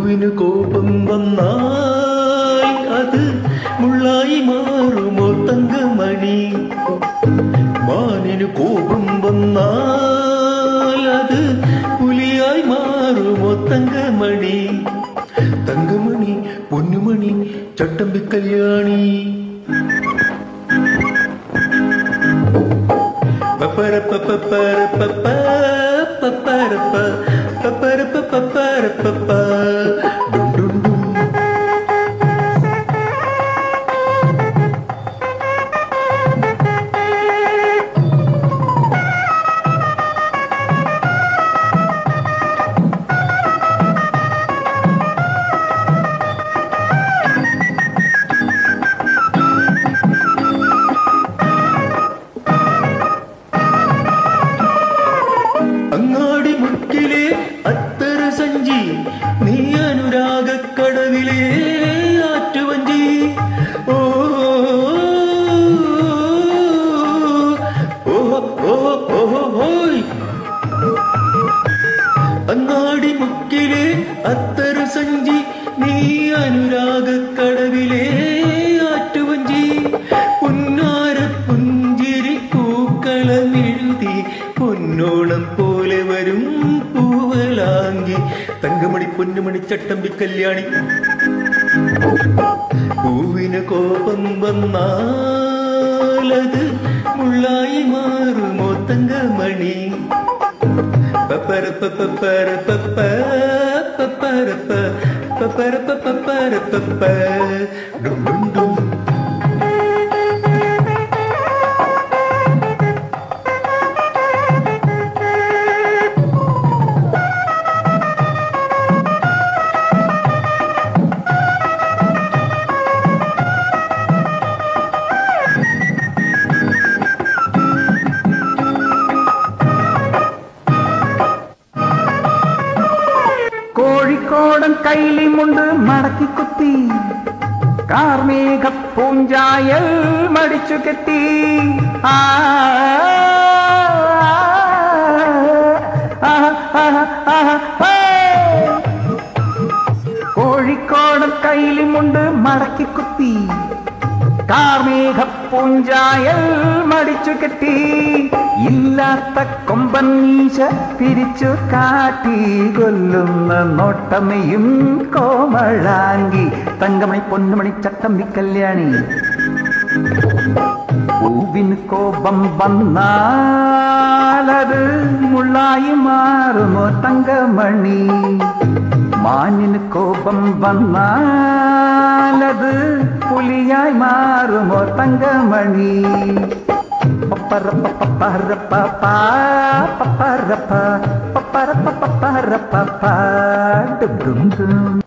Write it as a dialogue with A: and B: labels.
A: പൂവിന് കോപം വന്നാൽ അത് മുള്ളായി മാറുമോ തങ്കമണി മാനിന് കോപം വന്നാൽ അത് പുലിയായി മാറുമോ തങ്കമണി തങ്കമണി പൊന്നുമണി ചട്ടമ്പി കല്യാണി പപ്പരപ്പ പപ്പരപ്പ പപ്പരപ്പ പപ്പരപ്പ പപ്പരപ്പ ഡും ഡും ഡും അങ്ങാടി മുക്കിലെ അത്തര സഞ്ചി നീ അനുരാഗക്കടവിലെ ആറ്റുവഞ്ചി ഓ ഓഹോ ഓഹോ ഓഹോ ഹോയ് അങ്ങാടി മുക്കിലെ അത്തര സഞ്ചി നീ അനുരാഗക്കടവിലെ ആറ്റുവഞ്ചി പുന്നാര പുഞ്ചിരി പൂക്കളമെഴുതി പൊന്നോണം പോലെ വരും പൂവലാങ്കി തങ്കമണി പൊന്നുമണി ചട്ടമ്പി കല്യാണി പൂവിന് കോപം വന്നാലത് മുള്ളായി മാറുമോ തങ്കമണി പപ്പരപ്പ പപ്പരപ്പ പപ്പരപ്പ പപ്പരപ്പ പപ്പരപ്പ ഡും ഡും ഡും
B: കോഴിക്കോടൻ കൈലിമുണ്ട് മടക്കി കുത്തി കാർമേഘ പൂഞ്ചായൽ മടിച്ചു കെട്ടി ആ ആ, ആ, ആ, ആ. കോഴിക്കോടൻ കൈലിമുണ്ട് മടക്കി കുത്തി കാർമേഘ പൂഞ്ചായൽ മടിച്ചു കെട്ടി ഇല്ലാത്ത കൊമ്പൻ മീശ പിരിച്ചു കാട്ടി കൊല്ലുന്ന നോട്ടമയും കോമളാങ്കി തങ്കമണി പൊന്നുമണി ചട്ടമ്പി കല്യാണി പൂവിന് കോപം വന്നാലത് മുള്ളായി മാറുമോ തങ്കമണി മാനിന് കോപം വന്നാലത് പുലിയായി മാറുമോ തങ്കമണി പപ്പരപ്പ പപ്പരപ്പ പപ്പരപ്പ പപ്പരപ്പ പപ്പരപ്പ ഡും ഡും ഡും